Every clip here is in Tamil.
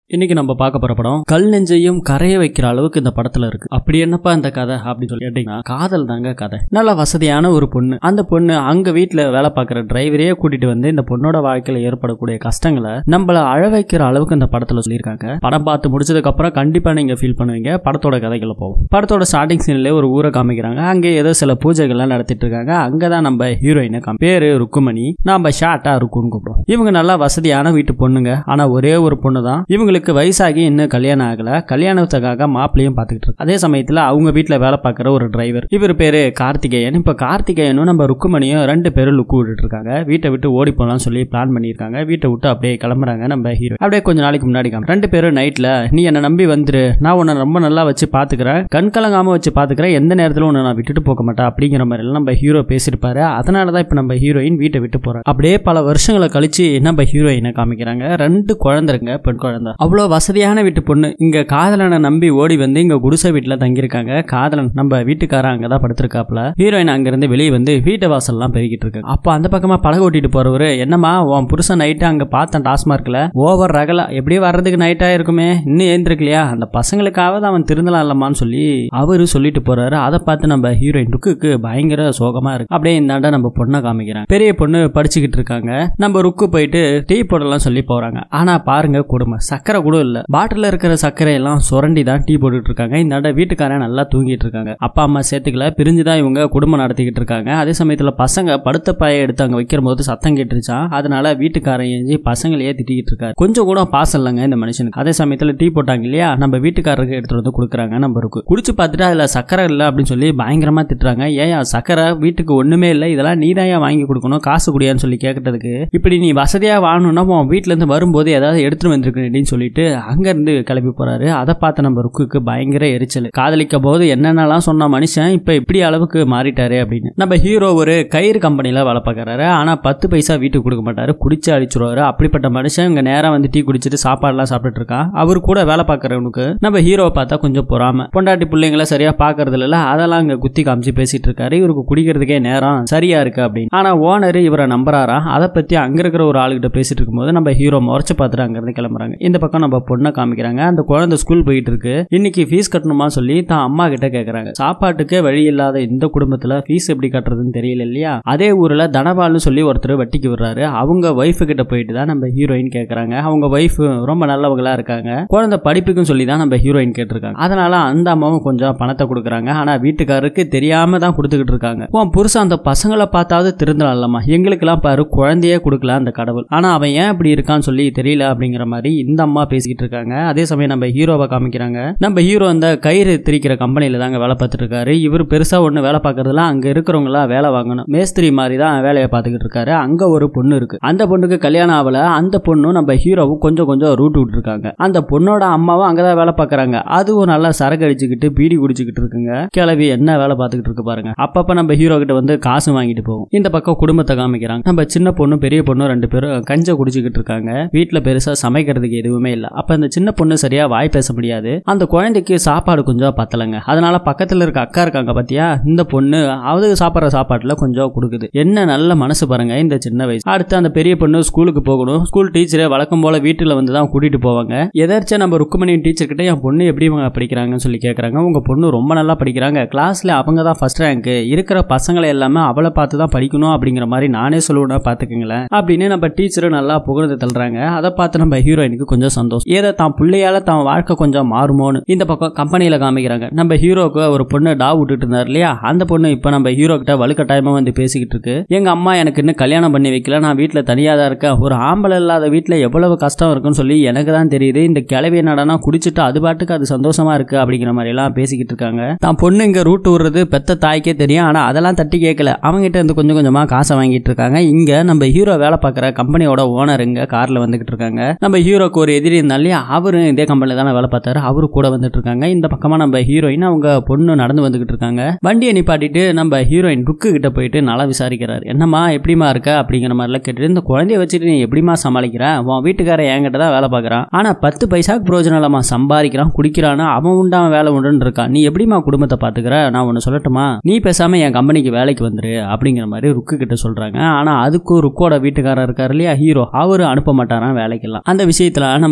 இன்னைக்கு நம்ம பார்க்க போற படம் கல் நெஞ்சையும் கரைய வைக்கிற அளவுக்கு இந்த படத்துல இருக்கு அப்படி என்னப்பா இந்த கதை அப்படின்னு சொல்லி கேட்டீங்கன்னா காதல் தாங்க கதை நல்ல வசதியான ஒரு பொண்ணு அந்த பொண்ணு அங்க வீட்டுல வேலை பார்க்குற டிரைவரையே கூட்டிட்டு வந்து இந்த பொண்ணோட வாழ்க்கையில ஏற்படக்கூடிய கஷ்டங்களை நம்மள அழ வைக்கிற அளவுக்கு இந்த படத்துல சொல்லியிருக்காங்க படம் பார்த்து முடிச்சதுக்கு அப்புறம் கண்டிப்பா நீங்க ஃபீல் பண்ணுவீங்க படத்தோட கதைகளை போகும் படத்தோட ஸ்டார்டிங் சீன்ல ஒரு ஊரை காமிக்கிறாங்க அங்கே ஏதோ சில பூஜைகள்லாம் நடத்திட்டு இருக்காங்க அங்கதான் நம்ம ஹீரோயினை காமி பேரு ருக்குமணி நாம ஷார்ட்டா ருக்குன்னு கூப்பிடுவோம் இவங்க நல்லா வசதியான வீட்டு பொண்ணுங்க ஆனா ஒரே ஒரு பொண்ணு தான் இவங்களுக்கு வயசாகி இன்னும் கல்யாணம் ஆகல கல்யாணத்துக்காக மாப்பிளையும் பார்த்துக்கிட்டு இருக்கு அதே சமயத்துல அவங்க வீட்டுல வேலை பார்க்குற ஒரு டிரைவர் இவர் பேரு கார்த்திகேயன் இப்ப கார்த்திகேயனும் நம்ம ருக்குமணியும் ரெண்டு பேரும் லுக்கு விட்டுட்டு இருக்காங்க வீட்டை விட்டு ஓடி போகலாம்னு சொல்லி பிளான் பண்ணியிருக்காங்க வீட்டை விட்டு அப்படியே கிளம்புறாங்க நம்ம ஹீரோ அப்படியே கொஞ்ச நாளைக்கு முன்னாடி காமி. ரெண்டு பேரும் நைட்ல நீ என்னை நம்பி வந்துரு நான் உன்னை ரொம்ப நல்லா வச்சு பாத்துக்கிறேன் கண் கலங்காம வச்சு பாத்துக்கிறேன் எந்த நேரத்துல உன்னை நான் விட்டுட்டு போக மாட்டேன் அப்படிங்கிற மாதிரி எல்லாம் நம்ம ஹீரோ பேசியிருப்பாரு அதனால தான் இப்ப நம்ம ஹீரோயின் வீட்டை விட்டு போறாங்க அப்படியே பல வருஷங்களை கழிச்சு நம்ம ஹீரோயினை காமிக்கிறாங்க ரெண்டு குழந்தைங்க பெண் குழந்தை அவ்வளோ வசதியான வீட்டு பொண்ணு இங்க காதலனை நம்பி ஓடி வந்து இங்க குடிசை வீட்டுல தங்கியிருக்காங்க காதலன் நம்ம வீட்டுக்காரன் அங்கதான் படுத்திருக்காப்ல ஹீரோயின் அங்கிருந்து வெளியே வந்து வீட்டு வாசல்லாம் பெருகிட்டு இருக்கு அப்போ அந்த பக்கமா படகு ஓட்டிட்டு போறவரு என்னம்மா உன் புருஷன் நைட்டு அங்க பார்த்தேன் டாஸ்மார்க்ல ஓவர் ரகலா எப்படியும் வர்றதுக்கு நைட்டா இருக்குமே இன்னும் ஏந்திருக்கலையா அந்த பசங்களுக்காவது அவன் திருந்தலாம் இல்லம்மான்னு சொல்லி அவரு சொல்லிட்டு போறாரு அதை பார்த்து நம்ம ஹீரோயின் ருக்குக்கு பயங்கர சோகமா இருக்கு அப்படியே இந்தாண்ட நம்ம பொண்ணை காமிக்கிறாங்க பெரிய பொண்ணு படிச்சுக்கிட்டு இருக்காங்க நம்ம ருக்கு போயிட்டு டீ போடலாம் சொல்லி போறாங்க ஆனா பாருங்க கொடுமை சக்கரை கூட இல்ல பாட்டில் இருக்கிற சர்க்கரை எல்லாம் சுரண்டி தான் டீ போட்டுட்டு இருக்காங்க இந்தாண்ட வீட்டுக்காரன் நல்லா தூங்கிட்டு இருக்காங்க அப்பா அம்மா சேர்த்துக்கல பிரிஞ்சுதான் இவங்க குடும்பம் நடத்திக்கிட்டு இருக்காங்க அதே சமயத்துல பசங்க படுத்த பாயை எடுத்து அங்க வைக்கிற போது சத்தம் கேட்டுருச்சான் அதனால வீட்டுக்காரன் ஏஞ்சி பசங்களையே திட்டிக்கிட்டு இருக்காரு கொஞ்சம் கூட பாசம் இல்லைங்க இந்த மனுஷனுக்கு அதே சமயத்துல டீ போட்டாங்க இல்லையா நம்ம வீட்டுக்காரருக்கு எடுத்துட்டு வந்து கொடுக்குறாங்க நம்பருக்கு குடிச்சு பார்த்துட்டு அதுல சக்கரை இல்லை அப்படின்னு சொல்லி பயங்கரமா திட்டுறாங்க ஏன் சக்கரை வீட்டுக்கு ஒண்ணுமே இல்லை இதெல்லாம் நீ தான் வாங்கி கொடுக்கணும் காசு குடியான்னு சொல்லி கேட்கறதுக்கு இப்படி நீ வசதியா வாங்கணும்னா உன் வீட்டுல இருந்து வரும்போது ஏதாவது எடுத்துட்டு வந்திருக்கேன்னு சொல்லிட்டு அங்க இருந்து கிளம்பி போறாரு அதை பார்த்த நம்ம ருக்குக்கு பயங்கர எரிச்சல் காதலிக்கும் போது என்னென்னலாம் சொன்ன மனுஷன் இப்ப இப்படி அளவுக்கு மாறிட்டாரு அப்படின்னு நம்ம ஹீரோ ஒரு கயிறு கம்பெனில வேலை பார்க்கறாரு ஆனா பத்து பைசா வீட்டுக்கு கொடுக்க மாட்டாரு குடிச்சு அடிச்சிருவாரு அப்படிப்பட்ட மனுஷன் இங்க நேரா வந்து டீ குடிச்சிட்டு சாப்பாடுலாம் சாப்பிட்டுட்டு இருக்கான் அவர் கூட வேலை பார்க்கறவனுக்கு நம்ம ஹீரோவை பார்த்தா கொஞ்சம் பொறாம பொண்டாட்டி பிள்ளைங்கள சரியா பாக்குறது இல்ல அதெல்லாம் இங்க குத்தி காமிச்சு பேசிட்டு இருக்காரு இவருக்கு குடிக்கிறதுக்கே நேரம் சரியா இருக்கு அப்படின்னு ஆனா ஓனர் இவரை நம்புறாரா அதை பத்தி அங்க இருக்கிற ஒரு ஆளுகிட்ட பேசிட்டு இருக்கும்போது நம்ம ஹீரோ முறைச்சு பார்த்துட்டு அங்க இருந்து கிளம்புறாங்க இந்த பக்கம் நம்ம பொண்ணை காமிக்கிறாங்க அந்த குழந்தை ஸ்கூல் போயிட்டு இருக்கு இன்னைக்கு ஃபீஸ் கட்டணுமா சொல்லி தான் அம்மா கிட்ட கேக்குறாங்க சாப்பாட்டுக்கே வழி இல்லாத இந்த குடும்பத்துல ஃபீஸ் எப்படி கட்டுறதுன்னு தெரியல இல்லையா அதே ஊர்ல தனபால்னு சொல்லி ஒருத்தர் வட்டிக்கு விடுறாரு அவங்க ஒய்ஃபு கிட்ட போயிட்டு தான் நம்ம ஹீரோயின் கேக்குறாங்க அவங்க ஒய்ஃப் ரொம்ப நல்லவங்களா இருக்காங்க குழந்தை படிப்புக்கும் சொல்லி தான் நம்ம ஹீரோயின் கேட்டிருக்காங்க அதனால அந்த அம்மாவும் கொஞ்சம் பணத்தை கொடுக்குறாங்க ஆனா வீட்டுக்காரருக்கு தெரியாம தான் கொடுத்துக்கிட்டு இருக்காங்க உன் புருஷன் அந்த பசங்களை பார்த்தாவது திருந்தலாம்லம்மா எங்களுக்கெல்லாம் பாரு குழந்தையே கொடுக்கல அந்த கடவுள் ஆனா அவன் ஏன் இப்படி இருக்கான்னு சொல்லி தெரியல அப்படிங்கிற மாதிரி இந்த அம்மா பேசிக்கிட்டு இருக்காங்க அதே சமயம் நம்ம ஹீரோவை காமிக்கிறாங்க நம்ம ஹீரோ அந்த கயிறு திரிக்கிற கம்பெனில தாங்க வேலை பார்த்துட்டு இருக்காரு இவர் பெருசா ஒண்ணு வேலை பார்க்கறதுல அங்க இருக்கிறவங்களா வேலை வாங்கணும் மேஸ்திரி மாதிரி தான் வேலையை பார்த்துக்கிட்டு இருக்காரு அங்க ஒரு பொண்ணு இருக்கு அந்த பொண்ணுக்கு கல்யாணம் ஆகல அந்த பொண்ணும் நம்ம ஹீரோவும் கொஞ்சம் கொஞ்சம் ரூட் விட்டுருக்காங்க அந்த பொண்ணோட அம்மாவும் அங்கதான் வேலை பார்க்கறாங்க அதுவும் நல்லா சரக்கு அடிச்சுக்கிட்டு பீடி குடிச்சுக்கிட்டு இருக்குங்க கிளவி என்ன வேலை பார்த்துக்கிட்டு இருக்கு பாருங்க அப்பப்ப நம்ம ஹீரோ கிட்ட வந்து காசு வாங்கிட்டு போகும் இந்த பக்கம் குடும்பத்தை காமிக்கிறாங்க நம்ம சின்ன பொண்ணு பெரிய பொண்ணு ரெண்டு பேரும் கஞ்ச குடிச்சுக்கிட்டு இருக்காங்க வீட்டுல பெருசா சமைக்கிறதுக்கு எதுவுமே இல்ல அப்ப இந்த சின்ன பொண்ணு சரியா வாய் பேச முடியாது அந்த குழந்தைக்கு சாப்பாடு கொஞ்சம் பத்தலைங்க அதனால பக்கத்துல இருக்க அக்கா இருக்காங்க பாத்தியா இந்த பொண்ணு அது சாப்பிட்ற சாப்பாட்டுல கொஞ்சம் கொடுக்குது என்ன நல்ல மனசு பாருங்க இந்த சின்ன வயசு அடுத்து அந்த பெரிய பொண்ணு ஸ்கூலுக்கு போகணும் ஸ்கூல் டீச்சரே வழக்கம் போல வீட்டுல வந்து தான் கூட்டிட்டு போவாங்க எதாச்சும் நம்ம ருக்குமணி டீச்சர் கிட்ட என் பொண்ணு எப்படி இவங்க படிக்கிறாங்கன்னு சொல்லி கேட்கறாங்க உங்க பொண்ணு ரொம்ப நல்லா படிக்கிறாங்க கிளாஸ்ல அவங்க தான் ஃபர்ஸ்ட் ரேங்க் இருக்கிற பசங்களை எல்லாமே அவளை பார்த்து தான் படிக்கணும் அப்படிங்கிற மாதிரி நானே சொல்லுவேன் பாத்துக்கங்களேன் அப்படின்னு நம்ம டீச்சரும் நல்லா புகழ்ந்து தள்ளுறாங்க அதை பார்த்து நம்ம ஹீரோயினுக்கு கொஞ்சம் சந்தோஷம் ஏதோ தான் பிள்ளையால தான் வாழ்க்கை கொஞ்சம் மாறுமோன்னு இந்த பக்கம் கம்பெனியில காமிக்கிறாங்க நம்ம ஹீரோக்கு ஒரு பொண்ணு டா விட்டுட்டு இருந்தார் இல்லையா அந்த பொண்ணு இப்ப நம்ம ஹீரோ கிட்ட வலுக்கட்டாயமா வந்து பேசிக்கிட்டு இருக்கு எங்க அம்மா எனக்கு இன்னும் கல்யாணம் பண்ணி வைக்கல நான் வீட்டுல தனியா தான் இருக்கேன் ஒரு ஆம்பளை இல்லாத வீட்டுல எவ்வளவு கஷ்டம் இருக்குன்னு சொல்லி எனக்கு தான் தெரியுது இந்த கிளவி நடனா குடிச்சிட்டு அது பாட்டுக்கு அது சந்தோஷமா இருக்கு அப்படிங்கிற மாதிரி எல்லாம் பேசிக்கிட்டு இருக்காங்க தான் பொண்ணு இங்க ரூட் விடுறது பெத்த தாய்க்கே தெரியும் ஆனா அதெல்லாம் தட்டி கேட்கல அவங்ககிட்ட இருந்து கொஞ்சம் கொஞ்சமா காசை வாங்கிட்டு இருக்காங்க இங்க நம்ம ஹீரோ வேலை பார்க்குற கம்பெனியோட ஓனர் இங்க கார்ல வந்துகிட்டு இருக்காங்க நம்ம ஹீரோக்கு ஒரு எதிரி இருந்தாலே அவரும் இதே கம்பெனில தானே வேலை பார்த்தாரு அவரு கூட வந்துட்டு இருக்காங்க இந்த பக்கமா நம்ம ஹீரோயின் அவங்க பொண்ணு நடந்து வந்துகிட்டு இருக்காங்க வண்டியை நிப்பாட்டிட்டு நம்ம ஹீரோயின் ருக்கு கிட்ட போயிட்டு நல்லா விசாரிக்கிறாரு என்னம்மா எப்படிமா இருக்க அப்படிங்கிற மாதிரிலாம் கேட்டுட்டு இந்த குழந்தைய வச்சுட்டு நீ எப்படிமா சமாளிக்கிற உன் வீட்டுக்காரன் என்கிட்ட தான் வேலை பார்க்கறான் ஆனா பத்து பைசாக்கு பிரயோஜனம் இல்லாம சம்பாதிக்கிறான் குடிக்கிறான்னு அவன் உண்டு அவன் வேலை உண்டுன்னு இருக்கான் நீ எப்படிமா குடும்பத்தை பாத்துக்கிற நான் ஒன்னு சொல்லட்டுமா நீ பேசாம என் கம்பெனிக்கு வேலைக்கு வந்துரு அப்படிங்கிற மாதிரி ருக்கு கிட்ட சொல்றாங்க ஆனா அதுக்கும் ருக்கோட வீட்டுக்காரர் இருக்காரு இல்லையா ஹீரோ அவரு அனுப்ப மாட்டாராம் வேலைக்கெல்லாம் அந்த விஷயத்துல நம்ம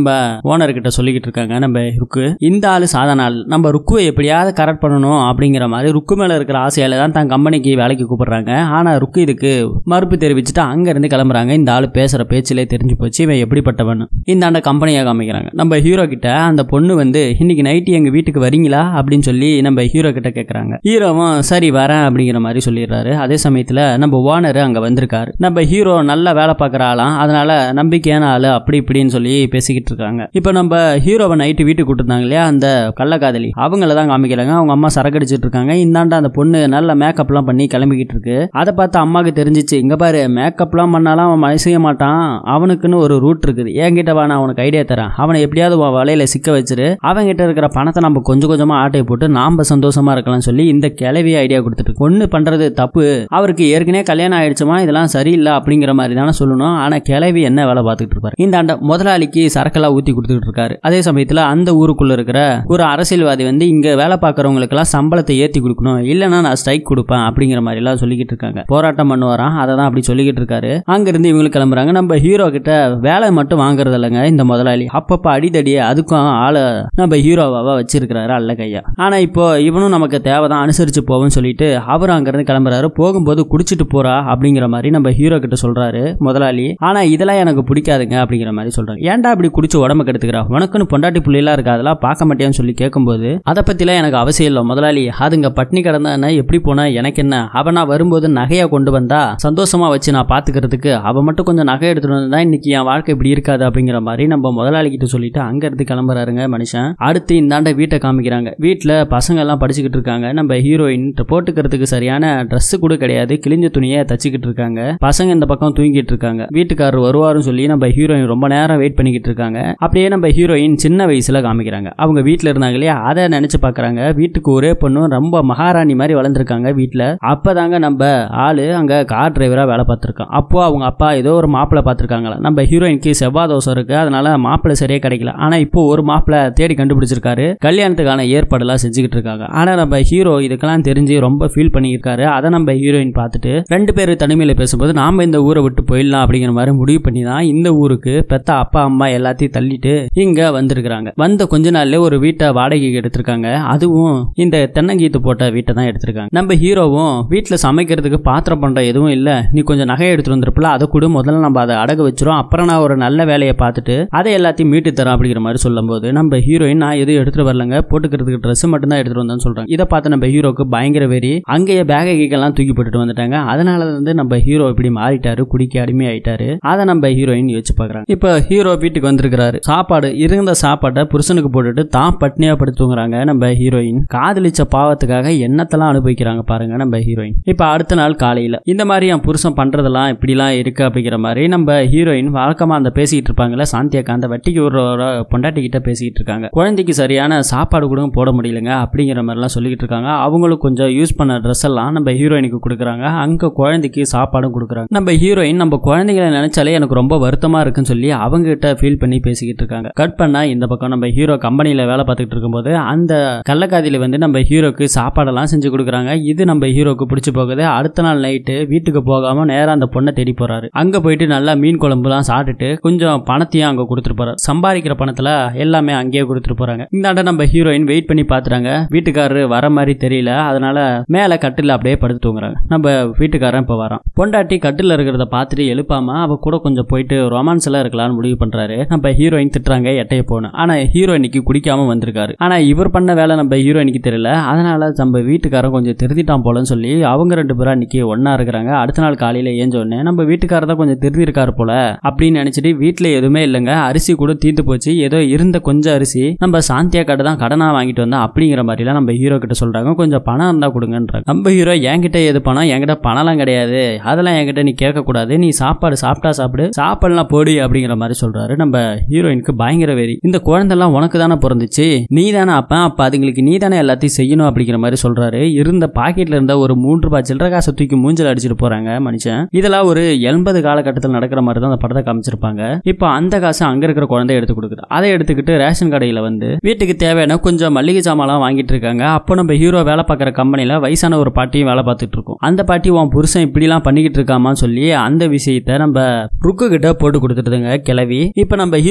நம்ம ஓனர் கிட்ட சொல்லிக்கிட்டு இருக்காங்க நம்ம ருக்கு இந்த ஆளு சாதாரண ஆள் நம்ம ருக்குவை எப்படியாவது கரெக்ட் பண்ணணும் அப்படிங்கிற மாதிரி ருக்கு மேல இருக்கிற ஆசையால தான் தான் கம்பெனிக்கு வேலைக்கு கூப்பிடுறாங்க ஆனா ருக்கு இதுக்கு மறுப்பு தெரிவிச்சுட்டு அங்க இருந்து கிளம்புறாங்க இந்த ஆளு பேசுற பேச்சிலே தெரிஞ்சு போச்சு இவன் எப்படிப்பட்டவன் இந்த ஆண்ட கம்பெனியா காமிக்கிறாங்க நம்ம ஹீரோ கிட்ட அந்த பொண்ணு வந்து இன்னைக்கு நைட்டு எங்க வீட்டுக்கு வரீங்களா அப்படின்னு சொல்லி நம்ம ஹீரோ கிட்ட கேக்குறாங்க ஹீரோவும் சரி வரேன் அப்படிங்கிற மாதிரி சொல்லிடுறாரு அதே சமயத்துல நம்ம ஓனர் அங்க வந்திருக்காரு நம்ம ஹீரோ நல்லா வேலை பார்க்குற ஆளாம் அதனால நம்பிக்கையான ஆளு அப்படி இப்படின்னு சொல்லி பேசிக்கிட்டு இருக்காங்க இப்போ நம்ம ஹீரோவை நைட்டு வீட்டுக்கு கூட்டிருந்தாங்க இல்லையா அந்த கள்ளக்காதலி அவங்கள தான் காமிக்கிறாங்க அவங்க அம்மா சரக்கடிச்சிட்டு இருக்காங்க இந்தாண்ட அந்த பொண்ணு நல்ல மேக்கப்லாம் பண்ணி கிளம்பிக்கிட்டு இருக்கு அதை பார்த்து அம்மாவுக்கு தெரிஞ்சிச்சு இங்க பாரு மேக்கப்லாம் பண்ணாலும் அவன் மழை செய்ய மாட்டான் அவனுக்குன்னு ஒரு ரூட் இருக்குது என்கிட்ட வா நான் அவனுக்கு ஐடியா தரேன் அவனை எப்படியாவது உன் வலையில சிக்க வச்சிரு அவன்கிட்ட இருக்கிற பணத்தை நம்ம கொஞ்சம் கொஞ்சமா ஆட்டையை போட்டு நாம சந்தோஷமா இருக்கலாம்னு சொல்லி இந்த கிளவி ஐடியா கொடுத்துட்டு பொண்ணு பண்றது தப்பு அவருக்கு ஏற்கனவே கல்யாணம் ஆயிடுச்சுமா இதெல்லாம் சரியில்லை அப்படிங்கிற மாதிரி தானே சொல்லணும் ஆனா கிளவி என்ன வேலை பார்த்துட்டு இருப்பாரு இந்த ஆண்ட முதலாளிக்கு சரக்கெல்லாம் ஊத்தி கொடுத்துட்டு இருக்காரு அதே சமயத்துல அந்த ஊருக்குள்ள இருக்கிற ஒரு அரசியல்வாதி வந்து இங்க வேலை பார்க்கறவங்களுக்கெல்லாம் சம்பளத்தை ஏத்தி கொடுக்கணும் இல்லைன்னா நான் ஸ்ட்ரைக் கொடுப்பேன் அப்படிங்கிற மாதிரி எல்லாம் சொல்லிக்கிட்டு இருக்காங்க போராட்டம் பண்ணுவாராம் அதை தான் அப்படி சொல்லிக்கிட்டு இருக்காரு அங்க இருந்து இவங்களுக்கு கிளம்புறாங்க நம்ம ஹீரோ கிட்ட வேலை மட்டும் வாங்குறது இல்லைங்க இந்த முதலாளி அப்பப்ப அடிதடியே அதுக்கும் ஆளை நம்ம ஹீரோவாவா வச்சிருக்கிறாரு அல்ல கையா ஆனா இப்போ இவனும் நமக்கு தேவைதான் அனுசரிச்சு போவோம்னு சொல்லிட்டு அவர் அங்கிருந்து கிளம்புறாரு போகும்போது குடிச்சிட்டு போறா அப்படிங்கிற மாதிரி நம்ம ஹீரோ கிட்ட சொல்றாரு முதலாளி ஆனா இதெல்லாம் எனக்கு பிடிக்காதுங்க அப்படிங்கிற மாதிரி சொல்றாங்க ஏன்டா இப்படி குடிச்சு உடம்பு கெடுத்துக்கிறா உனக்குன்னு பொண்டாட்டி புள்ளையெல்லாம் இருக்கு அதெல்லாம் பார்க்க மாட்டேன்னு சொல்லி கேட்கும்போது அதை பத்திலாம் எனக்கு அவசியம் இல்லை முதலாளி அதுங்க பட்னி கிடந்தா என்ன எப்படி போனா எனக்கு என்ன அவ நான் வரும்போது நகையா கொண்டு வந்தா சந்தோஷமா வச்சு நான் பாத்துக்கிறதுக்கு அவ மட்டும் கொஞ்சம் நகை எடுத்துட்டு வந்தா இன்னைக்கு என் வாழ்க்கை இப்படி இருக்காது அப்படிங்கிற மாதிரி நம்ம முதலாளி கிட்ட சொல்லிட்டு அங்க இருந்து கிளம்புறாருங்க மனுஷன் அடுத்து இந்தாண்ட வீட்டை காமிக்கிறாங்க வீட்டுல பசங்க எல்லாம் படிச்சுக்கிட்டு இருக்காங்க நம்ம ஹீரோயின் போட்டுக்கிறதுக்கு சரியான Dress கூட கிடையாது கிழிஞ்ச துணியை தச்சுக்கிட்டு இருக்காங்க பசங்க இந்த பக்கம் தூங்கிட்டு இருக்காங்க வீட்டுக்காரர் வருவாருன்னு சொல்லி நம்ம ஹீரோயின் ரொம்ப நேரம் வெயிட் பண்ணிக்கிட்டு இருக்காங்க அப்படியே நம்ம ஹீரோயின் சின்ன வயசுல காமிக்கிறாங்க அவங்க வீட்டுல இருந்தாங்க இல்லையா அதை நினைச்சு பாக்குறாங்க வீட்டுக்கு ஒரே பொண்ணும் ரொம்ப மகாராணி மாதிரி வளர்ந்துருக்காங்க வீட்டுல அப்பதாங்க நம்ம ஆளு அங்க கார் டிரைவரா வேலை பார்த்திருக்கான் அப்போ அவங்க அப்பா ஏதோ ஒரு மாப்பிள்ளை பார்த்திருக்காங்களா நம்ம ஹீரோயினுக்கு செவ்வாய் தோசை இருக்கு அதனால மாப்பிள்ளை சரியா கிடைக்கல ஆனா இப்போ ஒரு மாப்பிள்ளை தேடி கண்டுபிடிச்சிருக்காரு கல்யாணத்துக்கான ஏற்பாடெல்லாம் செஞ்சுக்கிட்டு இருக்காங்க ஆனா நம்ம ஹீரோ இதுக்கெல்லாம் தெரிஞ்சு ரொம்ப ஃபீல் பண்ணியிருக்காரு அதை நம்ம ஹீரோயின் பார்த்துட்டு ரெண்டு பேர் தனிமையில பேசும்போது நாம இந்த ஊரை விட்டு போயிடலாம் அப்படிங்கிற மாதிரி முடிவு பண்ணி தான் இந்த ஊருக்கு பெத்த அப்பா அம்மா எல்லாத்தையும் தள்ளிட்டு இங்க வந்திருக்கிறாங்க வந்த கொஞ்ச நாள்ல ஒரு வீட்டை வாடகைக்கு எடுத்திருக்காங்க அதுவும் இந்த தென்னங்கீத்து போட்ட வீட்டை தான் எடுத்திருக்காங்க நம்ம ஹீரோவும் வீட்டில் சமைக்கிறதுக்கு பாத்திரம் பண்ற எதுவும் இல்ல நீ கொஞ்சம் நகை எடுத்துட்டு வந்திருப்பல அதை கூட முதல்ல நம்ம அதை அடகு வச்சிரும் அப்புறம் நான் ஒரு நல்ல வேலையை பார்த்துட்டு அதை எல்லாத்தையும் மீட்டு தரேன் அப்படிங்கிற மாதிரி சொல்லும்போது நம்ம ஹீரோயின் நான் எதுவும் எடுத்துட்டு வரலங்க போட்டுக்கிறதுக்கு ட்ரெஸ் மட்டும் தான் எடுத்துட்டு வந்தேன்னு சொல்றாங்க இதை பார்த்து நம்ம ஹீரோக்கு பயங்கர வெறி அங்கேயே பேக கீக்கெல்லாம் தூக்கி போட்டுட்டு வந்துட்டாங்க அதனால வந்து நம்ம ஹீரோ இப்படி மாறிட்டாரு குடிக்க அடிமையாயிட்டாரு அதை நம்ம ஹீரோயின் யோசிச்சு பார்க்கறாங்க இப்போ ஹீரோ வீட்டுக்கு வந்திருக்கிறாரு சாப்பாடு இருந்த சாப்பாட்டை புருஷனுக்கு போட்டுட்டு தான் பட்னியா படுத்து தூங்குறாங்க நம்ம ஹீரோயின் காதலிச்ச பாவத்துக்காக என்னத்தெல்லாம் அனுபவிக்கிறாங்க பாருங்க நம்ம ஹீரோயின் இப்போ அடுத்த நாள் காலையில இந்த மாதிரி என் புருஷன் பண்றதெல்லாம் இப்படிலாம் இருக்கு அப்படிங்கிற மாதிரி நம்ம ஹீரோயின் வழக்கமா அந்த பேசிக்கிட்டு இருப்பாங்கல்ல சாந்தியாக்கா அந்த வட்டிக்கு ஒரு பொண்டாட்டி கிட்ட பேசிக்கிட்டு இருக்காங்க குழந்தைக்கு சரியான சாப்பாடு கூட போட முடியலங்க அப்படிங்கிற மாதிரிலாம் சொல்லிக்கிட்டு இருக்காங்க அவங்களும் கொஞ்சம் யூஸ் பண்ண ட்ரெஸ் எல்லாம் நம்ம ஹீரோயினுக்கு கொடுக்குறாங்க அங்க குழந்தைக்கு சாப்பாடும் கொடுக்குறாங்க நம்ம ஹீரோயின் நம்ம குழந்தைகளை நினைச்சாலே எனக்கு ரொம்ப வருத்தமா இருக்குன்னு சொல்லி அவங்க கிட்ட ஃபீல் பண்ணி பேசிக்கிட்டு இருக்காங்க கட் பண்ணா இந்த பக்கம் நம்ம ஹீரோ கம்பெனியில வேலை பார்த்துக்கிட்டு இருக்கும்போது அந்த கள்ளக்காதியில வந்து நம்ம ஹீரோக்கு சாப்பாடெல்லாம் செஞ்சு கொடுக்குறாங்க இது நம்ம ஹீரோக்கு பிடிச்சி போகுது அடுத்த நாள் நைட்டு வீட்டுக்கு போகாம நேரா அந்த பொண்ணை தேடி போறாரு அங்க போயிட்டு நல்லா மீன் குழம்புலாம் சாப்பிட்டுட்டு கொஞ்சம் பணத்தையும் அங்க கொடுத்துட்டு போறாரு சம்பாதிக்கிற பணத்துல எல்லாமே அங்கேயே கொடுத்துட்டு போறாங்க இந்தாண்ட நம்ம ஹீரோயின் வெயிட் பண்ணி பாத்துறாங்க வீட்டுக்காரரு வர மாதிரி தெரியல அதனால மேல கட்டில அப்படியே படுத்து தூங்குறாங்க நம்ம வீட்டுக்காரன் இப்ப வரான் பொண்டாட்டி கட்டில இருக்கிறத பார்த்துட்டு எழுப்பாம அவ கூட கொஞ்சம் போயிட்டு ரொமான்ஸ் எல்லாம் இருக்கலாம்னு முடிவு பண்றாரு நம்ம ஹீரோயின் திட்டுறாங்க எட்டைய போகணும் ஆனா ஹீரோயினுக்கு குடிக்காம வந்திருக்காரு ஆனா இவர் பண்ண வேலை நம்ம ஹீரோயினுக்கு தெரியல அதனால நம்ம வீட்டுக்காரன் கொஞ்சம் திருத்திட்டான் போலன்னு சொல்லி அவங்க ரெண்டு பேரும் அன்னைக்கு ஒண்ணா இருக்கிறாங்க அடுத்த நாள் காலையில ஏஞ்ச உடனே நம்ம வீட்டுக்காரர் தான் கொஞ்சம் திருந்திருக்காரு போல அப்படின்னு நினைச்சிட்டு வீட்டுல எதுவுமே இல்லைங்க அரிசி கூட தீர்ந்து போச்சு ஏதோ இருந்த கொஞ்சம் அரிசி நம்ம சாந்தியா கடை தான் கடனா வாங்கிட்டு வந்தா அப்படிங்கிற மாதிரிலாம் நம்ம ஹீரோ கிட்ட சொல்றாங்க கொஞ்சம் பணம் இருந்தா கொடுங்கன்றாங்க நம்ம ஹீரோ என்கிட்ட எது பணம் என்கிட்ட பணம்லாம் கிடையாது அதெல்லாம் என்கிட்ட நீ கேட்க கூடாது நீ சாப்பாடு சாப்பிட்டா சாப்பிடு சாப்பாடுலாம் போடு அப்படிங்கிற மாதிரி சொல்றாரு நம்ம ஹீரோயினுக்கு பயங்கர வெறி இந்த குழந்தைலாம் உனக்கு தானே பிறந்துச்சு நீ தானே அப்ப அப்ப அதுங்களுக்கு நீ தானே எல்லாத்தையும் செய்யணும் அப்படிங்கிற மாதிரி சொல்றாரு இருந்த பாக்கெட்ல இருந்த ஒரு மூன்று ரூபாய் சில்லற காசை தூக்கி மூஞ்சில அடிச்சிட்டு போறாங்க மனுஷன் இதெல்லாம் ஒரு எண்பது காலகட்டத்தில் நடக்கிற மாதிரி தான் அந்த படத்தை காமிச்சிருப்பாங்க இப்போ அந்த காசை அங்க இருக்கிற குழந்தை எடுத்து கொடுக்குது அதை எடுத்துக்கிட்டு ரேஷன் கடையில வந்து வீட்டுக்கு தேவையான கொஞ்சம் மல்லிகை சாமான்லாம் வாங்கிட்டு இருக்காங்க அப்போ நம்ம ஹீரோ வேலை பார்க்குற கம்பெனில வயசான ஒரு பாட்டியும் வேலை பார்த்துட்டு இருக்கோம் அந்த பாட்டி உன் புருஷன் இப்படிலாம் பண்ணிக்கிட்டு இருக்காமான்னு சொல்லி அந்த விஷயத்த நம்ம ருக்கு கிட்ட போட்டு கொடுத்துட்டுதுங்க கிளவி இப்போ நம்ம ஹீரோ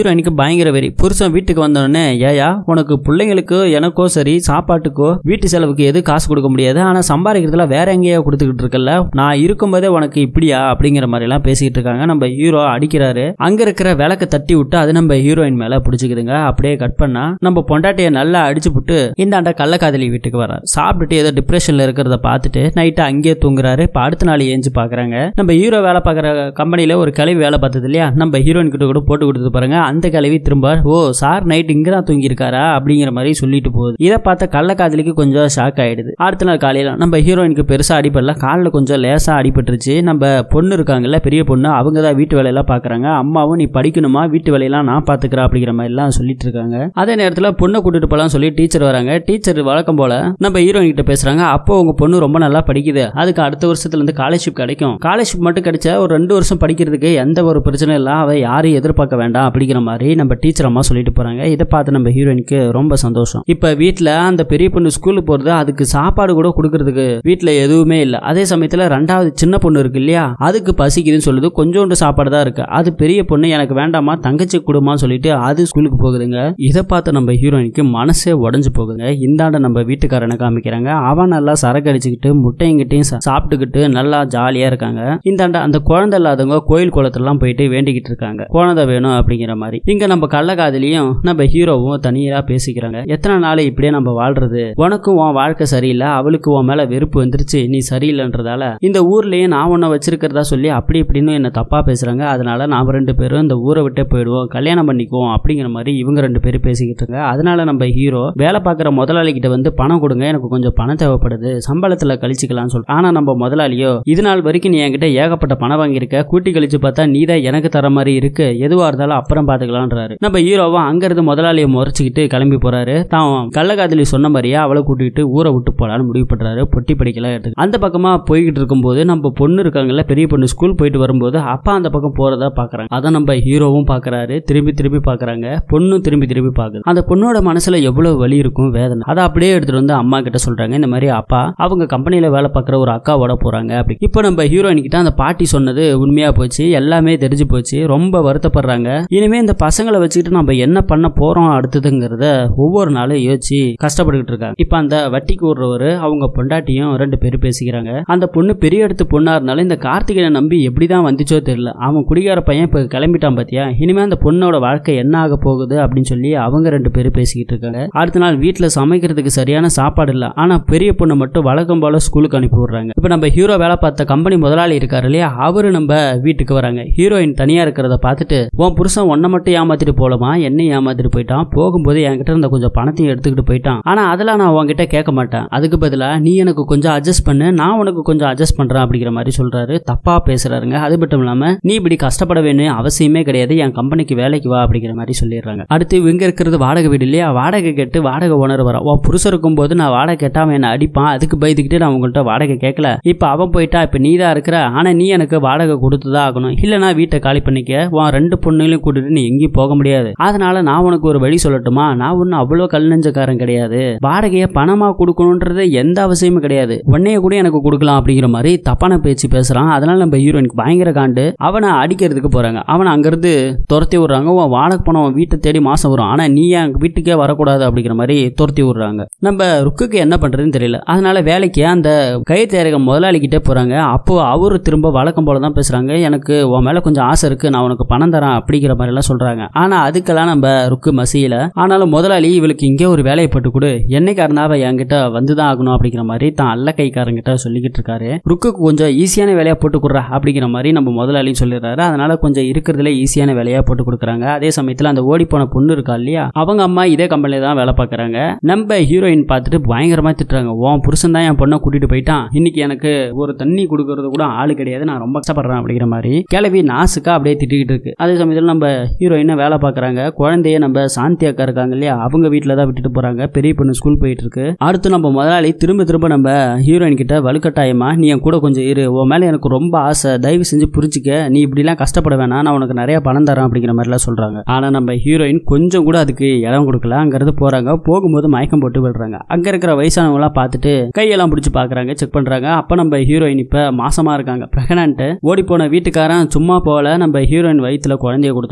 ஹீரோயினுக்கு பயங்கர வெறி புருஷன் வீட்டுக்கு வந்தோடனே ஏயா உனக்கு பிள்ளைங்களுக்கு எனக்கோ சரி சாப்பாட்டுக்கோ வீட்டு செலவுக்கு எது காசு கொடுக்க முடியாது ஆனா சம்பாதிக்கிறதுல வேற எங்கேயோ கொடுத்துக்கிட்டு இருக்கல நான் இருக்கும்போதே உனக்கு இப்படியா அப்படிங்கிற மாதிரி எல்லாம் பேசிட்டு இருக்காங்க நம்ம ஹீரோ அடிக்கிறாரு அங்க இருக்கிற விளக்க தட்டி விட்டு அது நம்ம ஹீரோயின் மேல பிடிச்சிக்குதுங்க அப்படியே கட் பண்ணா நம்ம பொண்டாட்டிய நல்லா அடிச்சு விட்டு இந்தாண்ட கள்ளக்காதலி வீட்டுக்கு வர சாப்பிட்டுட்டு ஏதோ டிப்ரெஷன்ல இருக்கிறத பார்த்துட்டு நைட்டு அங்கேயே தூங்குறாரு இப்ப அடுத்த நாள் ஏஞ்சு பாக்குறாங்க நம்ம ஹீரோ வேலை பார்க்குற கம்பெனில ஒரு கிளவி வேலை பார்த்தது இல்லையா நம்ம ஹீரோயின் கிட்ட கூட போட்டு கொடுத்து பாருங்க அந்த கிளவி திரும்ப ஓ சார் நைட் இங்க தான் தூங்கி இருக்காரா அப்படிங்கிற மாதிரி சொல்லிட்டு போகுது இதை பார்த்த கள்ளக்காதலிக்கு கொஞ்சம் ஷாக் ஆயிடுது அடுத்த நாள் காலையில நம்ம ஹீரோயினுக்கு பெருசா அடிப்படல காலில் கொஞ்சம் லேசா அடிபட்டுருச்சு நம்ம பொண்ணு இருக்காங்கல்ல பெரிய பொண்ணு அவங்க தான் வீட்டு வேலையெல்லாம் பாக்குறாங்க அம்மாவும் நீ படிக்கணுமா வீட்டு வேலையெல்லாம் நான் பாத்துக்கிறேன் அப்படிங்கிற மாதிரி எல்லாம் சொல்லிட்டு இருக்காங்க அதே நேரத்தில் பொண்ணை கூட்டிட்டு போலாம் சொல்லி டீச்சர் வராங்க டீச்சர் வழக்கம் போல நம்ம ஹீரோயின் கிட்ட பேசுறாங்க அப்போ உங்க பொண்ணு ரொம்ப நல்லா படிக்குது அதுக்கு அடுத்த வருஷத்துல இருந்து காலேஜ்ஷிப் கிடைக்கும் காலேஜ்ஷிப் மட்டும் கிடைச்சா ஒரு ரெண்டு வருஷம் படிக்கிறதுக்கு எந்த ஒரு பிரச்சனை இல்லை அவ யாரையும் எதிர்பார்க்க வேண்டாம் அப்படிங்கிற மாதிரி நம்ம டீச்சர் அம்மா சொல்லிட்டு போறாங்க இதை பார்த்து நம்ம ஹீரோயினுக்கு ரொம்ப சந்தோஷம் இப்ப வீட்ல அந்த பெரிய பொண்ணு ஸ்கூலுக்கு போறது அதுக்கு சாப்பாடு கூட கொடுக்கறதுக்கு வீட்ல எதுவுமே இல்லை அதே சமயத்துல ரெண்டாவது சின்ன பொண்ணு இருக்கு இல்லையா அதுக்கு பசிக்குதுன்னு சொல்லுது கொஞ்சோண்டு சாப்பாடு தான் இருக்கு அது பெரிய பொண்ணு எனக்கு வேண்டாமா தங்கச்சி கொடுமா சொல்லிட்டு அது ஸ்கூலுக்கு போகுதுங்க இதை பார்த்து நம்ம ஹீரோயினுக்கு மனசே உடஞ்சு போகுதுங்க இந்தாண்ட நம்ம வீட்டுக்காரனை காமிக்கிறாங்க அவன் நல்லா சரக்கு அடிச்சுக்கிட்டு முட்டையும் கிட்டையும் சா- சாப்பிட்டுக்கிட்டு நல்லா ஜாலியா இருக்காங்க இந்தாண்ட அந்த குழந்தை இல்லாதவங்க கோயில் குளத்துலாம் போயிட்டு வேண்டிக்கிட்டு இருக்காங்க குழந்தை வேணும் அப்படிங்கிற மாதிரி இங்க நம்ம கள்ளக்காதலியும் நம்ம ஹீரோவும் தனியா பேசிக்கிறாங்க எத்தனை நாள் இப்படியே நம்ம வாழ்றது உனக்கும் உன் வாழ்க்கை சரியில்லை அவளுக்கு உன் மேல வெறுப்பு வந்துருச்சு நீ சரியில்லைன்றதால இந்த ஊர்லயே நான் உன்னை வச்சிருக்கிறதா சொல்லி அப்படி இப்படின்னு என்ன தப்பா பேசுறாங்க அதனால நாம ரெண்டு பேரும் இந்த ஊரை விட்டே போயிடுவோம் கல்யாணம் பண்ணிக்குவோம் அப்படிங்கிற மாதிரி இவங்க ரெண்டு பேரும் பேசிக்கிட்டு இருக்காங்க அதனால நம்ம ஹீரோ வேலை பார்க்குற முதலாளி கிட்ட வந்து பணம் கொடுங்க எனக்கு கொஞ்சம் பணம் தேவைப்படுது சம்பளத்துல கழிச்சுக்கலாம்னு சொல்லிட்டு ஆனா நம்ம முதலாளியோ இது நாள் வரைக்கும் நீ என்கிட்ட ஏகப்பட்ட பணம் வாங்கியிருக்க கூட்டி கழிச்சு பார்த்தா நீ தான் எனக்கு தர மாதிரி இருக்கு எதுவா இருந்தாலும் அப்புறம் பாத்துக்கலான்றாரு நம்ம ஹீரோவும் அங்கிருந்து முதலாளியை முறைச்சிக்கிட்டு கிளம்பி போறாரு தான் கள்ளக்காதலி சொன்ன மாதிரியே அவளை கூட்டிட்டு ஊரை விட்டு போலான்னு முடிவு பண்றாரு பொட்டி படிக்கலாம் எடுத்து அந்த பக்கமா போய்கிட்டு இருக்கும்போது நம்ம பொண்ணு இருக்காங்கல்ல பெரிய பொண்ணு ஸ்கூல் போயிட்டு வரும்போது அப்பா அந்த பக்கம் போறதா பாக்குறாங்க அதை நம்ம ஹீரோவும் பாக்குறாரு திரும்பி திரும்பி பாக்குறாங்க பொண்ணும் திரும்பி திரும்பி பாக்குது அந்த பொண்ணோட மனசுல எவ்வளவு வலி இருக்கும் வேதனை அதை அப்படியே எடுத்துட்டு வந்து அம்மா கிட்ட சொல்றாங்க இந்த மாதிரி அப்பா அவங்க கம்பெனில வேலை பார்க்குற ஒரு அக்காவோட போறாங்க அப்படி இப்போ நம்ம ஹீரோயின் கிட்ட அந்த பாட்டி சொன்னது உண்மையா போச்சு எல்லாமே தெரிஞ்சு போச்சு ரொம்ப வருத்தப்படுறாங்க இனிமே இந்த பசங்களை வச்சுக்கிட்டு நம்ம என்ன பண்ண போறோம் அடுத்ததுங்கிறத ஒவ்வொரு நாளும் யோசிச்சு கஷ்டப்பட்டுக்கிட்டு இருக்காங்க இப்போ அந்த வட்டிக்கு விடுறவர் அவங்க பொண்டாட்டியும் ரெண்டு பேரும் பேசிக்கிறாங்க அந்த பொண்ணு பெரிய இடத்து பொண்ணா இருந்தாலும் இந்த கார்த்திகனை நம்பி எப்படிதான் வந்துச்சோ தெரியல அவன் குடிகார பையன் இப்போ கிளம்பிட்டான் பாத்தியா இனிமே அந்த பொண்ணோட வாழ்க்கை என்ன ஆக போகுது அப்படின்னு சொல்லி அவங்க ரெண்டு பேரும் பேசிக்கிட்டு இருக்காங்க அடுத்த நாள் வீட்டில் சமைக்கிறதுக்கு சரியான சாப்பாடு இல்லை ஆனா பெரிய பொண்ணு மட்டும் வழக்கம் போல ஸ்கூலுக்கு அனுப்பி விடுறாங்க இப்போ நம்ம ஹீரோ வேலை பார்த்த கம்பெனி முதலாளி இருக்காரு இல்லையா அவரு நம்ம வீட்டுக்கு வராங்க ஹீரோயின் தனியா இருக்கிறத பார்த்துட்டு உன் புருஷன் உன்னை மட்டும் ஏமாத்திட்டு போலமா என்னையும் ஏமாத்திட்டு போயிட்டான் போகும்போது என்கிட்ட இருந்த கொஞ்சம் பணத்தையும் எடுத்துக்கிட்டு போயிட்டான் ஆனா அதெல்லாம் நான் உன்கிட்ட கேட்க மாட்டேன் அதுக்கு பதிலா நீ எனக்கு கொஞ்சம் அட்ஜஸ்ட் பண்ணு நான் உனக்கு கொஞ்சம் அட்ஜஸ்ட் பண்றேன் அப்படிங்கிற மாதிரி சொல்றாரு தப்பா பேசுறாருங்க அது மட்டும் இல்லாம நீ இப்படி கஷ்டப்பட வேணும் அவசியமே கிடையாது என் கம்பெனிக்கு வேலைக்கு வா அப்படிங்கிற மாதிரி சொல்லிடுறாங்க அடுத்து இவங்க இருக்கிறது வாடகை வீடு இல்லையா வாடகை கேட்டு வாடகை ஓனர் வர உன் புருஷன் இருக்கும்போது நான் வாடகை கேட்டா அவன் என்ன அடிப்பான் அதுக்கு பயந்துக்கிட்டு நான் உங்கள்கிட்ட வாடகை கேட்கல இப்போ அவன் போயிட்டா இப்போ நீ தான் இருக்கிற ஆனா நீ எனக்கு வாடகை கொடுத்து தான் ஆகணும் இல்லைனா வீட்டை காலி பண்ணிக்க உன் ரெண்டு பொண்ணுகளையும் கூட்டிட்டு நீ எங்கேயும் போக முடியாது அதனால நான் உனக்கு ஒரு வழி சொல்லட்டுமா நான் ஒன்றும் அவ்வளோ கல் நெஞ்சக்காரன் கிடையாது வாடகையை பணமா கொடுக்கணுன்றது எந்த அவசியமும் கிடையாது உன்னைய கூட எனக்கு கொடுக்கலாம் அப்படிங்கிற மாதிரி தப்பான பேச்சு பேசுறான் அதனால நம்ம ஹீரோயினுக்கு பயங்கர காண்டு அவனை அடிக்கிறதுக்கு போறாங்க அவனை அங்கிருந்து துரத்தி விடுறாங்க உன் வாடகை பணம் உன் வீட்டை தேடி மாசம் வரும் ஆனா நீ என் வீட்டுக்கே வரக்கூடாது அப்படிங்கிற மாதிரி துரத்தி விடுறாங்க நம்ம ருக்குக்கு என்ன பண்றதுன்னு தெரியல அதனால வேலைக்கு அந்த கைத்தேரக முதலாளி கிட்டே போறாங்க அப்போ அவரு திரும்ப வழக்கம் போல தான் பேசுறாங்க எனக்கு உன் மேல கொஞ்சம் ஆசை இருக்கு நான் உனக்கு பணம் தரேன் அப்படிங்கிற மாதிரி எல்லாம் சொல்றாங்க ஆனா அதுக்கெல்லாம் நம்ம ருக்கு மசியல ஆனாலும் முதலாளி இவளுக்கு இங்கே ஒரு வேலையை போட்டு கொடு என்னைக்கா இருந்தாவ என்கிட்ட வந்துதான் ஆகணும் அப்படிங்கிற மாதிரி தான் அல்ல கைக்காரங்கிட்ட சொல்லிக்கிட்டு இருக்காரு ருக்குக்கு கொஞ்சம் ஈஸியான வேலையா போட்டு கொடுறா அப்படிங்கிற மாதிரி நம்ம முதலாளியும் சொல்லிடுறாரு அதனால கொஞ்சம் இருக்கிறதுல ஈஸியான வேலையா போட்டு கொடுக்குறாங்க அதே சமயத்துல அந்த ஓடி போன பொண்ணு இருக்கா இல்லையா அவங்க அம்மா இதே கம்பெனில தான் வேலை பார்க்கறாங்க நம்ம ஹீரோயின் பார்த்துட்டு பயங்கரமா திட்டுறாங்க உன் புருஷன் தான் என் பொண்ணை கூட்டிட்டு போயிட்டான் இன்னைக்கு எனக்கு ஒரு தண்ணி கொடுக்கறது கூட ஆளு கிடையாது நான் ரொம்ப கஷ்டப்படுறேன் அப்படிங்கிற மாதிரி கிளவி நாசுக்கா அப்படியே திட்டிக்கிட்டு இருக்கு அதே சமயத்தில் நம்ம ஹீரோயினை வேலை பார்க்கறாங்க குழந்தைய நம்ம சாந்தி அக்கா இருக்காங்க இல்லையா அவங்க வீட்டில் தான் விட்டுட்டு போறாங்க பெரிய பொண்ணு ஸ்கூல் போயிட்டு இருக்கு அடுத்து நம்ம முதலாளி திரும்ப திரும்ப நம்ம ஹீரோயின் கிட்ட வலுக்கட்டாயமா நீ என் கூட கொஞ்சம் இரு உன் மேல எனக்கு ரொம்ப ஆசை தயவு செஞ்சு புரிஞ்சுக்க நீ இப்படிலாம் கஷ்டப்பட வேணாம் நான் உனக்கு நிறைய பணம் தரேன் அப்படிங்கிற மாதிரிலாம் சொல்றாங்க ஆனா நம்ம ஹீரோயின் கொஞ்சம் கூட அதுக்கு இடம் கொடுக்கல அங்கிருந்து போறாங்க போகும்போது மயக்கம் போட்டு விடுறாங்க அங்க இருக்கிற வயசானவங்க எல்லாம் பார்த்துட்டு கையெல்லாம் பிடிச்சி பாக்குறாங்க செக் பண்றாங்க அப்ப நம்ம ஹீரோயின் இப்ப மாசமா இருக்காங்க பிரெக்னன்ட் ஓடி போன வீட்டுக்காரன் சும்மா போல நம்ம ஹீரோயின் வயித்துல குழந்தைய கொடுத்துட்டு போயிருக்கான்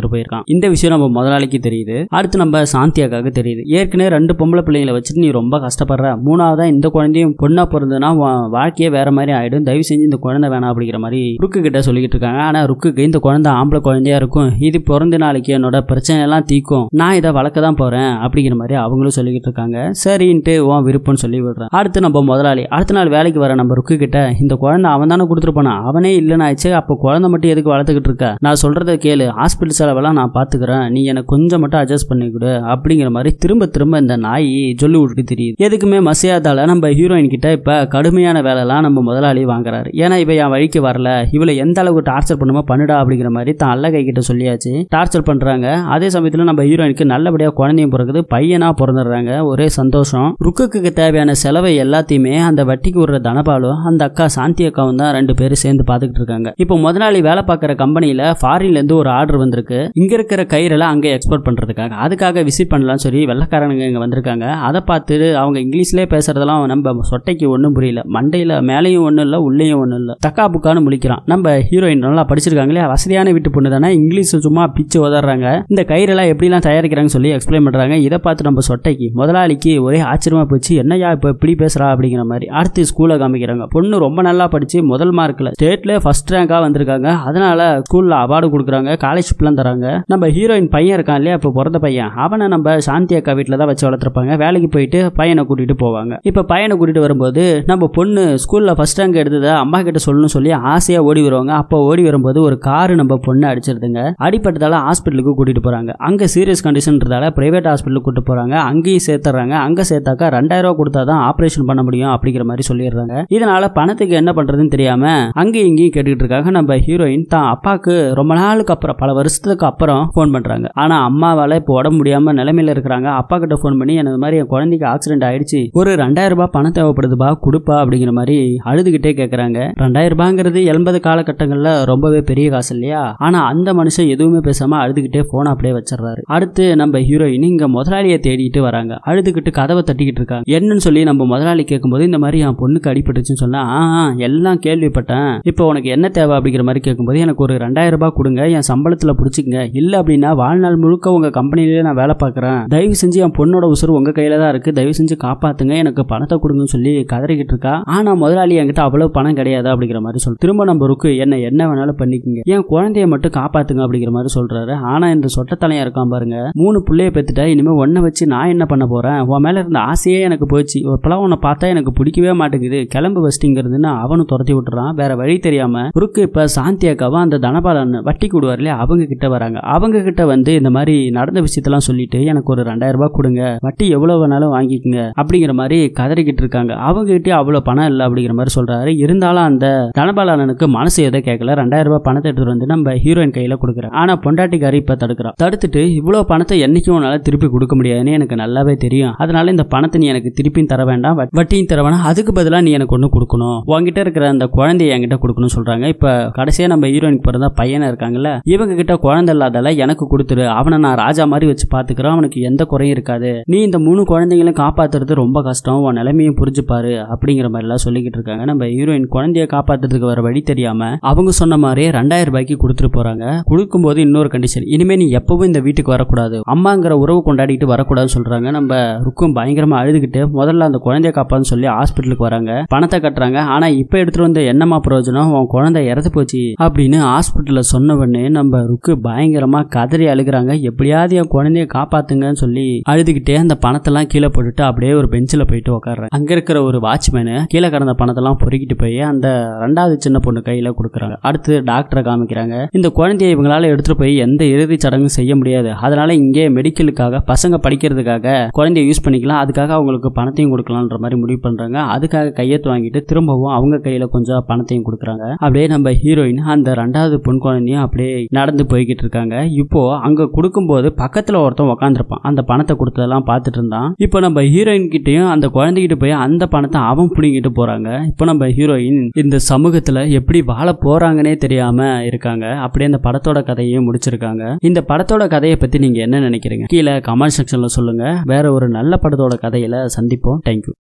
வச்சிருக்கான் இந்த விஷயம் நம்ம முதலாளிக்கு தெரியுது அடுத்து நம்ம சாந்தியாக்காக தெரியுது ஏற்கனவே ரெண்டு பொம்பளை பிள்ளைங்களை வச்சுட்டு நீ ரொம்ப கஷ்டப்படுற மூணாவதா இந்த குழந்தையும் பொண்ணா பிறந்ததுன்னா உன் வாழ்க்கையே வேற மாதிரி ஆயிடும் தயவு செஞ்சு இந்த குழந்தை வேணாம் அப்படிங்கிற மாதிரி ருக்கு கிட்ட சொல்லிக்கிட்டு இருக்காங்க ஆனா ருக்குக்கு இந்த குழந்தை ஆம்பளை குழந்தையா இருக்கும் இது பிறந்த நாளைக்கு என்னோட பிரச்சனை எல்லாம் தீக்கும் நான் இதை வளர்க்க தான் போறேன் அப்படிங்கிற மாதிரி அவங்களும் சொல்லிக்கிட்டு இருக்காங்க சரின்ட்டு உன் விருப்பம்னு சொல்லி விடுறேன் அடுத்து நம்ம முதலாளி அடுத்த நாள் வேலைக்கு வர நம்ம ருக்கு கிட்ட இந்த குழந்தை அவன் தானே கொடுத்துருப்பானா அவனே இல்லைன்னு ஆயிடுச்சு அப்போ குழந்தை மட்டும் எதுக்கு வளர்த்துக்கிட்டு இருக்க நான் சொல்றத கேளு ஹாஸ்பிட்டல் செலவெல்லாம் நான் பாத்துக்கிறேன் நீ எனக்கு கொஞ்சம் மட்டும் அட்ஜஸ்ட் பண்ணி கொடு அப்படிங்கிற மாதிரி திரும்ப திரும்ப இந்த நாய் சொல்லி விட்டுட்டு தெரியுது எதுக்குமே மசியாதால நம்ம ஹீரோயின் கிட்ட இப்ப கடுமையான வேலைலாம் நம்ம முதலாளி வாங்குறாரு ஏன்னா இவ என் வழிக்கு வரல இவளை எந்த அளவுக்கு டார்ச்சர் பண்ணுமோ பண்ணுடா அப்படிங்கிற மாதிரி தான் அல்ல கை கிட்ட சொல்லியாச்சு டார்ச்சர் பண்றாங்க அதே சமயத்துல நம்ம ஹீரோயினுக்கு நல்லபடியா குழந்தையும் பிறகுது பையனா பிறந்துடுறாங்க ஒரே சந்தோஷம் ருக்குக்கு தேவையான செலவை எல்லாத்தையுமே அந்த வட்டிக்கு விடுற தனபாலும் அந்த அக்கா சாந்தி அக்காவும் தான் ரெண்டு பேரும் சேர்ந்து பார்த்துக்கிட்டு இருக்காங்க இப்போ முதலாளி வேலை பார்க்குற கம்பெனியில் ஃபாரின்ல இருந்து ஒரு ஆர்டர் வந்திருக்கு இங்க இருக்கிற கயிறெல்லாம் அங்கே எக்ஸ்போர்ட் பண்றதுக்காக அதுக்காக விசிட் பண்ணலாம்னு சொல்லி வெள்ளக்காரனுங்க இங்க வந்திருக்காங்க அதை பார்த்து அவங்க இங்கிலீஷ்லேயே பேசுறதெல்லாம் நம்ம சொட்டைக்கு ஒன்றும் புரியல மண்டையில மேலேயும் ஒன்றும் இல்லை உள்ளேயும் ஒன்றும் இல்லை தக்கா புக்கான்னு முழிக்கிறான் நம்ம ஹீரோயின் நல்லா படிச்சிருக்காங்களே வசதியான வீட்டு பொண்ணு தானே இங்கிலீஷ் சும்மா பிச்சு உதறாங்க இந்த கயிறெல்லாம் எப்படிலாம் தயாரிக்கிறாங்கன்னு சொல்லி எக்ஸ்பிளைன் பண்றாங்க இதை பார்த்து நம்ம சொட்டைக்கு முதலாளிக்கு ஒரே ஆச்சரியமா போச்சு என்னையா இப்போ இப்படி பேசுறா அப்படிங்கிற மாதிரி அடுத்து ஸ்கூலை காமிக்கிறாங்க பொண்ணு ரொம்ப நல்லா படிச்சு முதல் மார்க்ல ஸ்டேட்ல ஃபர்ஸ்ட் ரேங்கா வந்திருக்காங்க அதனால ஸ்கூல்ல அவார்டு கொடுக்குறாங்க ஸ்காலர்ஷிப்லாம் தராங்க நம்ம ஹீரோயின் பையன் இருக்கான் இல்லையா இப்போ பிறந்த பையன் அவனை நம்ம சாந்தி அக்கா வீட்டில் தான் வச்சு வளர்த்துருப்பாங்க வேலைக்கு போயிட்டு பையனை கூட்டிட்டு போவாங்க இப்போ பையனை கூட்டிட்டு வரும்போது நம்ம பொண்ணு ஸ்கூல்ல ஃபர்ஸ்ட் ரேங்க் எடுத்ததை அம்மா கிட்ட சொல்லணும்னு சொல்லி ஆசையா ஓடி வருவாங்க அப்போ ஓடி வரும்போது ஒரு காரு நம்ம பொண்ணு அடிச்சிருதுங்க அடிப்பட்டதால ஹாஸ்பிட்டலுக்கு கூட்டிட்டு போறாங்க அங்க சீரியஸ் கண்டிஷன்றதால பிரைவேட் ஹாஸ்பிட்டலுக்கு கூட்டிட்டு போறாங்க அங்கேயும் சேர்த்துறாங்க அங்க சேர்த்தாக்கா ரெண்டாயிரம் ரூபாய் கொடுத்தா தான் ஆபரேஷன் பண்ண முடியும் அப்படிங்கிற மாதிரி சொல்லிடுறாங்க இதனால பணத்துக்கு என்ன பண்றதுன்னு தெரியாம அங்கேயும் இங்கேயும் கேட்டுக்கிட்டு இருக்காங்க நம்ம ஹீரோயின் தான் அப்பாவுக்கு ரொம்ப நாளுக்கு அப்புறம் பல வருஷத்துக்கு அப்புறம் ஃபோன் பண்றாங்க ஆனா அம்மாவால இப்போ உடம்பு முடியாம நிலைமையில இருக்கிறாங்க அப்பா கிட்ட ஃபோன் பண்ணி எனக்கு மாதிரி என் குழந்தைக்கு ஆக்சிடென்ட் ஆயிடுச்சு ஒரு ரெண்டாயிரம் ரூபாய் பணம் தேவைப்படுதுப்பா கொடுப்பா அப்படிங்கிற மாதிரி அழுதுகிட்டே கேக்குறாங்க ரெண்டாயிரம் ரூபாங்கிறது எண்பது காலகட்டங்கள்ல ரொம்பவே பெரிய காசு இல்லையா ஆனா அந்த மனுஷன் எதுவுமே பேசாம அழுதுகிட்டே போனை அப்படியே வச்சிடுறாரு அடுத்து நம்ம ஹீரோயின் இங்க முதலாளியை தேடிட்டு வராங்க அழுதுகிட்டு கதவை தட்டிக்கிட்டு இருக்காங்க என்னன்னு சொல்லி நம்ம முதலாளி கேட்கும்போது இந்த மாதிரி என் பொண்ணுக்கு அடிபட்டுச்சுன்னு சொன்னா ஆ ஆ, எல்லாம் கேள்விப்பட்டேன் இப்போ உனக்கு என்ன தேவை அப்படிங்கிற மாதிரி கேட்கும்போது எனக்கு ஒரு ரெண்டாயிரம் ரூபாய் கொடுங்க என் சம்பளத்துல பிடிச்சிக்கங்க இல்ல அப்படின்னா வாழ்நாள் முழுக்க உங்க கம்பெனிலேயே நான் வேலை பார்க்கறேன் தயவு செஞ்சு என் பொண்ணோட உசுறு உங்க கையில தான் இருக்கு தயவு செஞ்சு காப்பாத்துங்க எனக்கு பணத்தை கொடுங்கன்னு சொல்லி கதறிக்கிட்டு இருக்கா ஆனா முதலாளி என்கிட்ட அவ்வளவு பணம் கிடையாது அப்படிங்கிற மாதிரி சொல்லு திரும்ப நம்ம ருக்கு என்ன என்ன வேணாலும் பண்ணிக்கங்க என் குழந்தைய மட்டும் காப்பாத்துங்க அப்படிங்கிற மாதிரி சொல்றாரு ஆனா இந்த சொட்டத்தலையா இருக்கான் பாருங்க மூணு புள்ளைய பெத்துட்டா இனிமே ஒன்ன வச்சு நான் என்ன பண்ண போறேன் உன் மேல இருந்த ஆசையே எனக்கு போச்சு இப்பெல்லாம் உன்னை பார்த்தா எனக்கு பிடிக்கவே மாட்டேங்குது கிளம்பு வச்சிட்டிங்கிறதுன்னு அவனும் துரத்தி விட்டுறான் வேற வழி தெரியாம ருக்கு இப்ப சாந்தி அக்காவும் அந்த தனபாலன் வட்டி கூடுவார் இல்லையா அவங்க கிட்ட வராங்க அவங்க கிட்ட வந்து இந்த மாதிரி நடந்த விஷயத்தெல்லாம் சொல்லிட்டு எனக்கு ஒரு ரெண்டாயிரம் ரூபாய் கொடுங்க வட்டி எவ்வளவு வேணாலும் வாங்கிக்கங்க அப்படிங்கிற மாதிரி கதறிக்கிட்டு இருக்காங்க அவங்க கிட்டே அவ்வளவு பணம் இல்லை அப்படிங்கிற மாதிரி சொல்றாரு இருந்தாலும் அந்த தனபாலனுக்கு மனசு எதை கேட்கல ரெண்டாயிரம் ரூபாய் பணத்தை எடுத்துட்டு வந்து நம்ம ஹீரோயின் கையில கொடுக்குறேன் ஆனா பொண்டாட்டிக்காரி இப்ப தடுக்கிறான் தடுத்துட்டு இவ்வளவு பணத்தை என்னைக்கும் உன்னால திருப்பி கொடுக்க முடியாதுன்னு எனக்கு நல்லாவே தெரியும் அதனால இந்த பணத்தை நீ எனக்கு திருப்பியும் தர வேண்டாம் வட்- வட்டியும் தர வேணாம் அதுக்கு பதிலா நீ எனக்கு ஒண்ணு கொடுக்கணும் உன்கிட்ட இருக்கிற அந்த குழந்தைய என்கிட்ட கொடுக்கணும்னு சொல்றாங்க இப்ப கடைசியா நம்ம ஹீரோயினுக்கு பிறந்த பையனா இருக்காங்கல்ல இவங்க கிட்ட குழந்தை இல்லாதால எனக்கு கொடுத்துரு அவனை நான் ராஜா மாதிரி வச்சு பாத்துக்கிறேன் அவனுக்கு எந்த குறையும் இருக்காது நீ இந்த மூணு குழந்தைங்களும் காப்பாத்துறது ரொம்ப கஷ்டம் உன் நிலைமையும் புரிஞ்சுப்பாரு அப்படிங்கிற மாதிரி எல்லாம் சொல்லிக்கிட்டு இருக்காங்க நம்ம ஹீரோயின் குழந்தைய காப்பாத்துறதுக்கு வர வழி தெரியாம அவங்க சொன்ன மாதிரியே ரெண்டாயிரம் ரூபாய்க்கு கொடுத்துட்டு போறாங்க கொடுக்கும்போது இன்னொரு கண்டிஷன் இனிமே நீ எப்பவும் இந்த வீட்டுக்கு வரக்கூடாது அம்மாங்கிற உறவு கொண்டாடிட்டு வரக்கூடாதுன்னு சொல்றாங்க நம்ம ருக்கும் பயங்கரமா அழுதுகிட்டு முதல்ல அந்த குழந்தைய காப்பான்னு சொல்லி ஹாஸ்பிட்டலுக்கு வராங்க பணத்தை கட்டுறாங்க ஆனா இப்ப எடுத்துட்டு வந்த என்னமா பிரயோஜனம் உன் குழந்தை இறந்து போச்சு அப்படின்னு ஹாஸ்பிட்டல்ல சொன்ன உடனே நம்ம ருக்கு பயங்கரமா கதறி அழுகுறாங்க எப்படியாவது என் குழந்தைய காப்பாத்துங்கன்னு சொல்லி அழுதுகிட்டே அந்த பணத்தெல்லாம் கீழே போட்டுட்டு அப்படியே ஒரு பெஞ்சில் போயிட்டு உட்காடுறேன் அங்க இருக்கிற ஒரு வாட்ச்மேனு கீழே கிடந்த பணத்தெல்லாம் பொறுக்கிட்டு போய் அந்த ரெண்டாவது சின்ன பொண்ணு கையில கொடுக்குறாங்க அடுத்து டாக்டரை காமிக்கிறாங்க இந்த குழந்தைய இவங்களால எடுத்துட்டு போய் எந்த இறுதி சடங்கும் செய்ய முடியாது அதனால இங்கே மெடிக்கலுக்காக பசங்க படிக்கிறதுக்காக குழந்தைய யூஸ் பண்ணிக்கலாம் அதுக்காக அவங்களுக்கு பணத்தையும் கொடுக்கலான்ற மாதிரி முடிவு பண்றாங்க அதுக்காக கையெழுத்து வாங்கிட்டு திரும்பவும் அவங்க கையில கொஞ்சம் பணத்தையும் கொடுக்குறாங்க அப்படியே நம்ம ஹீரோயின் அந்த ரெண்டாவது பொன் குழந்தையும் அப்படியே நடந்து போய்கிட்டு இருக்காங்க இப்போ அங்க கொடுக்கும்போது பக்கத்துல ஒருத்தன் உட்காந்துருப்பான் அந்த பணத்தை கொடுத்ததெல்லாம் பார்த்துட்டு இருந்தான் இப்போ நம்ம ஹீரோயின் கிட்டயும் அந்த குழந்தைகிட்ட போய் அந்த பணத்தை அவன் பிடிங்கிட்டு போறாங்க இப்போ நம்ம ஹீரோயின் இந்த சமூகத்துல எப்படி வாழ போறாங்கன்னே தெரியாம இருக்காங்க அப்படியே அந்த படத்தோட கதையை முடிச்சிருக்காங்க இந்த படத்தோட கதையை பத்தி நீங்க என்ன நினைக்கிறீங்க கீழே கமெண்ட் செக்ஷன்ல சொல்லுங்க வேற ஒரு நல்ல படத்தோட கதையில சந்திப்போம் தேங்க்யூ